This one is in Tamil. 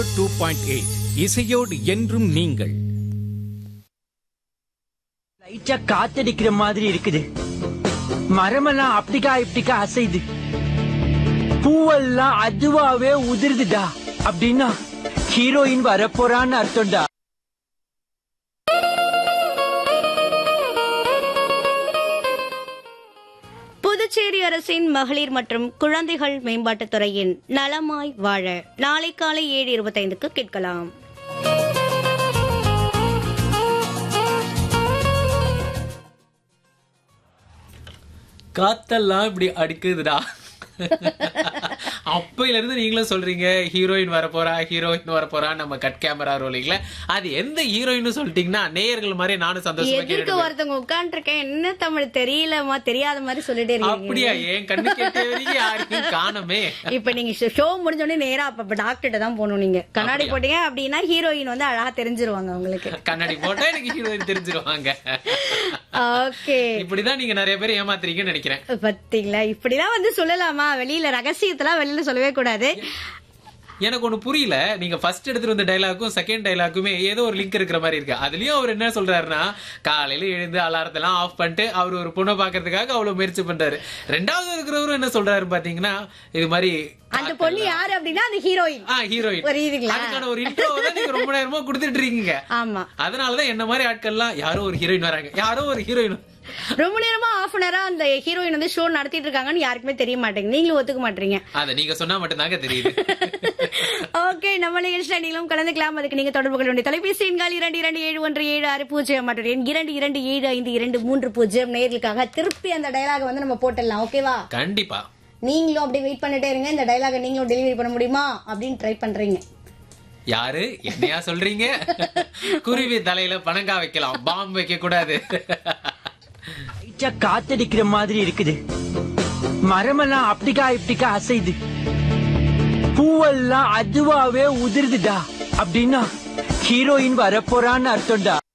டூ பாயிண்ட் எயிட் இசையோடு என்றும் நீங்கள் லைட்டா காத்தடிக்கிற மாதிரி இருக்குது மரமெல்லாம் அப்படிக்கா இப்படிக்கா அசையுது பூவெல்லாம் அதுவாவே உதிருதுடா அப்படின்னா ஹீரோயின் வரப்போறான்னு அர்த்தம்டா புதுச்சேரி அரசின் மகளிர் மற்றும் குழந்தைகள் மேம்பாட்டுத் துறையின் நலமாய் வாழ நாளை காலை ஏழு இருபத்தைந்துக்கு கேட்கலாம் காத்தெல்லாம் இப்படி அடிக்குதுடா அப்பையில இருந்து நீங்களும் சொல்றீங்க ஹீரோயின் வர போறா ஹீரோயின் வர போறா நம்ம கட் கேமரா ரோலிங்ல அது எந்த ஹீரோயின் சொல்லிட்டீங்கன்னா நேயர்கள் மாதிரி நானும் சந்தோஷமா எதிர்க்க கேட்டுட்டு ஒருத்தவங்க உட்காந்துருக்கேன் என்ன தமிழ் தெரியலமா தெரியாத மாதிரி சொல்லிட்டே இருக்கீங்க அப்படியா ஏன் கண்ணு கேட்ட வரைக்கும் யாரையும் காணமே இப்ப நீங்க ஷோ முடிஞ்ச உடனே நேரா அப்ப டாக்டர்கிட்ட தான் போகணும் நீங்க கண்ணாடி போட்டீங்க அப்படின்னா ஹீரோயின் வந்து அழகா தெரிஞ்சிருவாங்க உங்களுக்கு கண்ணாடி போட்டா எனக்கு ஹீரோயின் தெரிஞ்சிருவாங்க ஓகே இப்படிதான் நீங்க நிறைய பேர் ஏமாத்துறீங்கன்னு நினைக்கிறேன் பாத்தீங்களா இப்படிலாம் வந்து சொல்லலாமா வெளியில ரகசியத்தெல்லாம் வெளியில சொல்லவே கூடாது எனக்கு ஒண்ணு புரியல நீங்க ஃபர்ஸ்ட் எடுத்துட்டு வந்த டைலாக்கும் செகண்ட் டைலாக்குமே ஏதோ ஒரு லிங்க் இருக்கிற மாதிரி இருக்கு அதுலயும் அவர் என்ன சொல்றாருன்னா காலையில எழுந்து அலாரத்தெல்லாம் ஆஃப் பண்ணிட்டு அவர் ஒரு பொண்ணை பாக்குறதுக்காக அவ்வளவு முயற்சி பண்றாரு ரெண்டாவது இருக்கிறவரும் என்ன சொல்றாரு பாத்தீங்கன்னா இது மாதிரி அந்த பொண்ணு யாரு அப்படின்னா அந்த ஹீரோயின் ஆ ஹீரோயின் புரியுதுங்களா? அதுக்கான ஒரு இன்ட்ரோ தான் நீங்க ரொம்ப நேரமா கொடுத்துட்டு இருக்கீங்க ஆமா அதனாலதான் என்ன மாதிரி ஆட்கள்லாம் யாரோ ஒரு ஹீரோயின் வராங்க யாரோ ஒரு ஹீரோயின் ரொம்ப நேரமா ஆஃப் அன் ஹவரா அந்த ஹீரோயின் வந்து ஷோ நடத்திட்டு இருக்காங்கன்னு யாருக்குமே தெரிய மாட்டேங்குது நீங்களும் ஒத்துக்க மாட்டீங்க அத நீங்க சொன்னா மட்டும்தாங்க தெரியுது ஓகே நம்ம நிகழ்ச்சியில நீங்களும் கலந்துக்கலாம் அதுக்கு நீங்க தொடர்பு கொள்ள வேண்டிய தொலைபேசி எண்கள் இரண்டு இரண்டு ஏழு ஒன்று ஏழு ஆறு பூஜ்ஜியம் மற்றும் எண் இரண்டு இரண்டு ஏழு ஐந்து இரண்டு மூன்று பூஜ்ஜியம் நேர்களுக்காக திருப்பி அந்த டயலாக வந்து நம்ம போட்டுடலாம் ஓகேவா கண்டிப்பா நீங்களும் அப்படியே வெயிட் பண்ணிட்டே இருங்க இந்த டயலாக நீங்களும் டெலிவரி பண்ண முடியுமா அப்படின்னு ட்ரை பண்றீங்க யாரு என்னையா சொல்றீங்க குருவி தலையில பணங்கா வைக்கலாம் பாம்பு வைக்க கூடாது லைட்டா காத்தடிக்கிற மாதிரி இருக்குது மரமெல்லாம் அப்படிக்கா இப்படிக்கா அசையுது பூவெல்லாம் அதுவாவே உதிருதுடா அப்படின்னா ஹீரோயின் வரப்போறான்னு அர்த்தம்டா